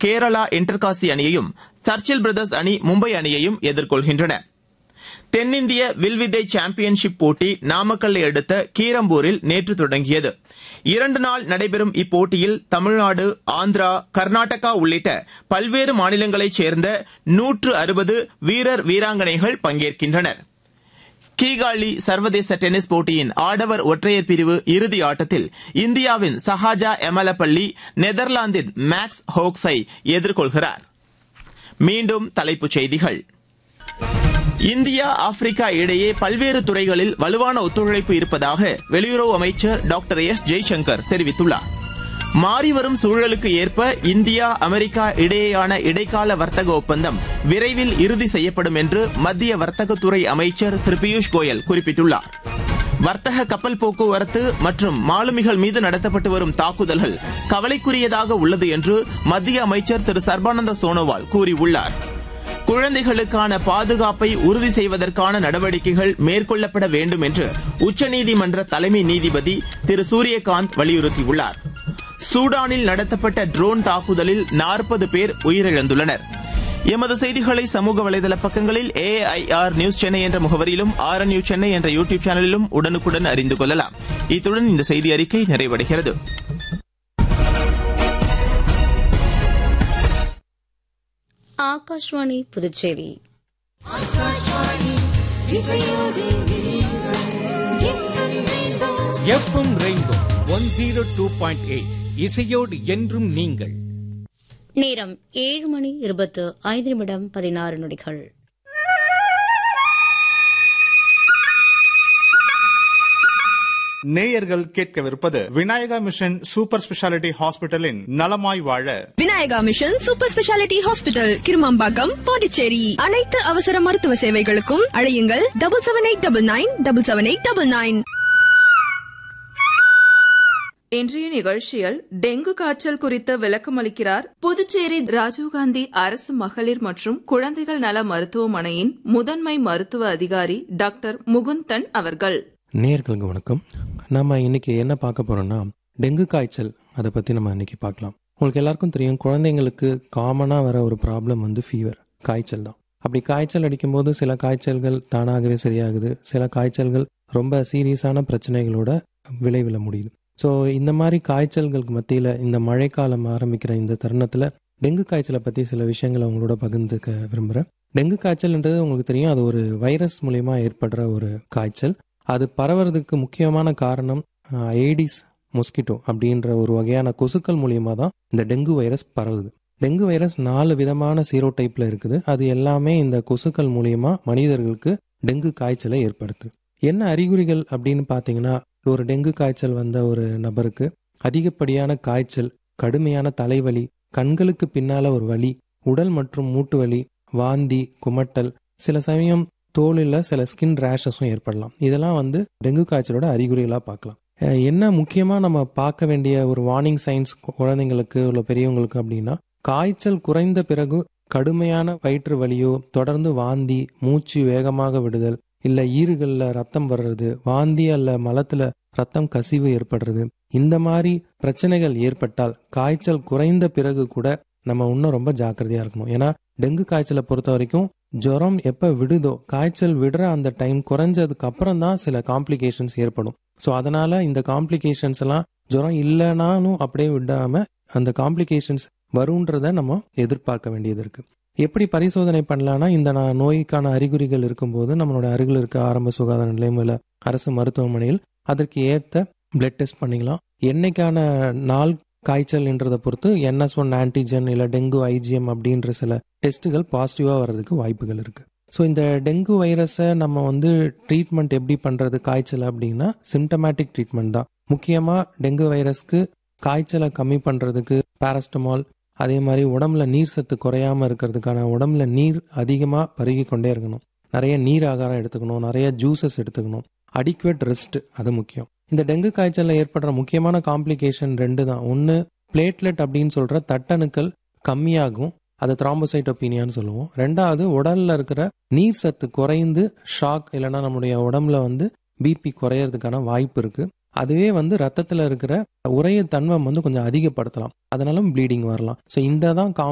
கேரளா இன்டர்காசி அணியையும் சர்ச்சில் பிரதர்ஸ் அணி மும்பை அணியையும் எதிர்கொள்கின்றன தென்னிந்திய வில்வித்தை சாம்பியன்ஷிப் போட்டி நாமக்கல்லை அடுத்த கீரம்பூரில் நேற்று தொடங்கியது இரண்டு நாள் நடைபெறும் இப்போட்டியில் தமிழ்நாடு ஆந்திரா கர்நாடகா உள்ளிட்ட பல்வேறு மாநிலங்களைச் சேர்ந்த நூற்று அறுபது வீரர் வீராங்கனைகள் பங்கேற்கின்றனர் கீகாலி சர்வதேச டென்னிஸ் போட்டியின் ஆடவர் ஒற்றையர் பிரிவு இறுதி ஆட்டத்தில் இந்தியாவின் சஹாஜா எமலப்பள்ளி நெதர்லாந்தின் மேக்ஸ் ஹோக்ஸை எதிர்கொள்கிறார் மீண்டும் தலைப்புச் செய்திகள் இந்தியா ஆப்பிரிக்கா இடையே பல்வேறு துறைகளில் வலுவான ஒத்துழைப்பு இருப்பதாக வெளியுறவு அமைச்சர் டாக்டர் எஸ் ஜெய்சங்கர் தெரிவித்துள்ளார் மாறிவரும் சூழலுக்கு ஏற்ப இந்தியா அமெரிக்கா இடையேயான இடைக்கால வர்த்தக ஒப்பந்தம் விரைவில் இறுதி செய்யப்படும் என்று மத்திய வர்த்தகத்துறை அமைச்சர் திரு பியூஷ் கோயல் குறிப்பிட்டுள்ளார் வர்த்தக கப்பல் போக்குவரத்து மற்றும் மாலுமிகள் மீது நடத்தப்பட்டு வரும் தாக்குதல்கள் கவலைக்குரியதாக உள்ளது என்று மத்திய அமைச்சர் திரு சர்பானந்த சோனோவால் கூறியுள்ளார் குழந்தைகளுக்கான பாதுகாப்பை உறுதி செய்வதற்கான நடவடிக்கைகள் மேற்கொள்ளப்பட வேண்டும் என்று உச்சநீதிமன்ற தலைமை நீதிபதி திரு சூரியகாந்த் வலியுறுத்தியுள்ளார் சூடானில் நடத்தப்பட்ட ட்ரோன் தாக்குதலில் நாற்பது பேர் உயிரிழந்துள்ளனர் எமது செய்திகளை சமூக வலைதள பக்கங்களில் ஏஐஆர் நியூஸ் சென்னை என்ற முகவரியிலும் ஆர் நியூஸ் சென்னை என்ற யூடியூப் சேனலிலும் உடனுக்குடன் அறிந்து கொள்ளலாம் இத்துடன் இந்த செய்தி அறிக்கை நிறைவடைகிறது Akashvani Puducherry FM rainbow one zero two point eight இசையோடு என்றும் நீங்கள் நேரம் ஏழு மணி இருபத்து ஐந்து நிமிடம் பதினாறு நொடிகள் நேயர்கள் கேட்கவிருப்பது விநாயகா மிஷன் சூப்பர் ஸ்பெஷாலிட்டி ஹாஸ்பிட்டலின் நலமாய் வாழ Vinayaka mission super speciality hospital Kirumampakkam Pondicherry அனைத்து அவசர மருத்துவ சேவைகளுக்கும் அழையுங்கள் double seven eight double nine double seven eight double nine இன்றைய நிகழ்ச்சியில் டெங்கு காய்ச்சல் குறித்து விளக்கமளிக்கிறார் புதுச்சேரி ராஜீவ்காந்தி அரசு மகளிர் மற்றும் குழந்தைகள் நல மருத்துவமனையின் முதன்மை மருத்துவ அதிகாரி டாக்டர் முகுந்தன் அவர்கள் நேயர்களுக்கு வணக்கம் நம்ம இன்னைக்கு என்ன பார்க்க போறோம்னா டெங்கு காய்ச்சல் அதை பற்றி நம்ம இன்னைக்கு பார்க்கலாம் உங்களுக்கு எல்லாருக்கும் தெரியும் குழந்தைங்களுக்கு காமனாக வர ஒரு ப்ராப்ளம் வந்து ஃபீவர் காய்ச்சல் தான் அப்படி காய்ச்சல் அடிக்கும்போது சில காய்ச்சல்கள் தானாகவே சரியாகுது சில காய்ச்சல்கள் ரொம்ப சீரியஸான பிரச்சனைகளோட விளைவில் முடியுது ஸோ இந்த மாதிரி காய்ச்சல்களுக்கு மத்தியில் இந்த மழைக்காலம் ஆரம்பிக்கிற இந்த தருணத்தில் டெங்கு காய்ச்சலை பற்றி சில விஷயங்களை உங்களோட பகிர்ந்துக்க விரும்புகிறேன் டெங்கு காய்ச்சல்ன்றது உங்களுக்கு தெரியும் அது ஒரு வைரஸ் மூலயமா ஏற்படுற ஒரு காய்ச்சல் அது பரவுறதுக்கு முக்கியமான காரணம் ஏடிஸ் மொஸ்கிட்டோ அப்படின்ற ஒரு வகையான கொசுக்கள் மூலியமாக தான் இந்த டெங்கு வைரஸ் பரவுது டெங்கு வைரஸ் நாலு விதமான சீரோ டைப்ல இருக்குது அது எல்லாமே இந்த கொசுக்கள் மூலியமா மனிதர்களுக்கு டெங்கு காய்ச்சலை ஏற்படுத்து என்ன அறிகுறிகள் அப்படின்னு பார்த்தீங்கன்னா ஒரு டெங்கு காய்ச்சல் வந்த ஒரு நபருக்கு அதிகப்படியான காய்ச்சல் கடுமையான தலைவலி கண்களுக்கு பின்னால ஒரு வலி உடல் மற்றும் மூட்டு வலி வாந்தி குமட்டல் சில சமயம் தோலில் சில ஸ்கின் ரேஷஸும் ஏற்படலாம் இதெல்லாம் வந்து டெங்கு காய்ச்சலோட அறிகுறிகளாக பார்க்கலாம் அஹ் என்ன முக்கியமாக நம்ம பார்க்க வேண்டிய ஒரு வார்னிங் சைன்ஸ் குழந்தைங்களுக்கு உள்ள பெரியவங்களுக்கு அப்படின்னா காய்ச்சல் குறைந்த பிறகு கடுமையான வயிற்று வலியோ தொடர்ந்து வாந்தி மூச்சு வேகமாக விடுதல் இல்லை ஈறுகளில் ரத்தம் வர்றது வாந்தி அல்ல மலத்தில் ரத்தம் கசிவு ஏற்படுறது இந்த மாதிரி பிரச்சனைகள் ஏற்பட்டால் காய்ச்சல் குறைந்த பிறகு கூட நம்ம இன்னும் ரொம்ப ஜாக்கிரதையா இருக்கணும் ஏன்னா டெங்கு காய்ச்சலை பொறுத்த வரைக்கும் ஜுரம் எப்போ விடுதோ காய்ச்சல் விடுற அந்த டைம் குறைஞ்சதுக்கு அப்புறம் தான் சில காம்ப்ளிகேஷன்ஸ் ஏற்படும் ஸோ அதனால இந்த காம்ப்ளிகேஷன்ஸ் எல்லாம் ஜுரம் இல்லைனாலும் அப்படியே விடாம அந்த காம்ப்ளிகேஷன்ஸ் வருன்றத நம்ம எதிர்பார்க்க வேண்டியது இருக்கு எப்படி பரிசோதனை பண்ணலாம்னா இந்த நான் நோய்க்கான அறிகுறிகள் இருக்கும்போது நம்மளோட அருகில் இருக்க ஆரம்ப சுகாதார நிலையம் இல்லை அரசு மருத்துவமனையில் அதற்கு ஏற்ற பிளட் டெஸ்ட் பண்ணிக்கலாம் என்னைக்கான நாள் காய்ச்சல்ன்றதை பொறுத்து என்எஸ் ஒன் ஆன்டிஜன் இல்லை டெங்கு ஐஜிஎம் அப்படின்ற சில டெஸ்ட்டுகள் பாசிட்டிவாக வர்றதுக்கு வாய்ப்புகள் இருக்கு ஸோ இந்த டெங்கு வைரஸை நம்ம வந்து ட்ரீட்மெண்ட் எப்படி பண்ணுறது காய்ச்சல் அப்படின்னா சிம்டமேட்டிக் ட்ரீட்மெண்ட் தான் முக்கியமாக டெங்கு வைரஸ்க்கு காய்ச்சலை கம்மி பண்ணுறதுக்கு பாராஸ்டமால் அதே மாதிரி உடம்புல நீர் சத்து குறையாம இருக்கிறதுக்கான உடம்புல நீர் அதிகமாக பருகி கொண்டே இருக்கணும் நிறைய நீர் ஆகாரம் எடுத்துக்கணும் நிறைய ஜூசஸ் எடுத்துக்கணும் அடிக்குவேட் ரெஸ்ட் அது முக்கியம் இந்த டெங்கு காய்ச்சலில் ஏற்படுற முக்கியமான காம்ப்ளிகேஷன் ரெண்டு தான் ஒன்று பிளேட்லெட் அப்படின்னு சொல்ற தட்டணுக்கள் கம்மியாகும் அதை த்ராம்போசைட் ஒப்பீனியான்னு சொல்லுவோம் ரெண்டாவது உடல்ல இருக்கிற நீர் சத்து குறைந்து ஷாக் இல்லைன்னா நம்முடைய உடம்புல வந்து பிபி குறையறதுக்கான வாய்ப்பு இருக்கு அதுவே வந்து ரத்தத்தில் இருக்கிற உரைய தன்மை வந்து கொஞ்சம் அதிகப்படுத்தலாம் அதனாலும் ப்ளீடிங் வரலாம் ஸோ இந்த தான்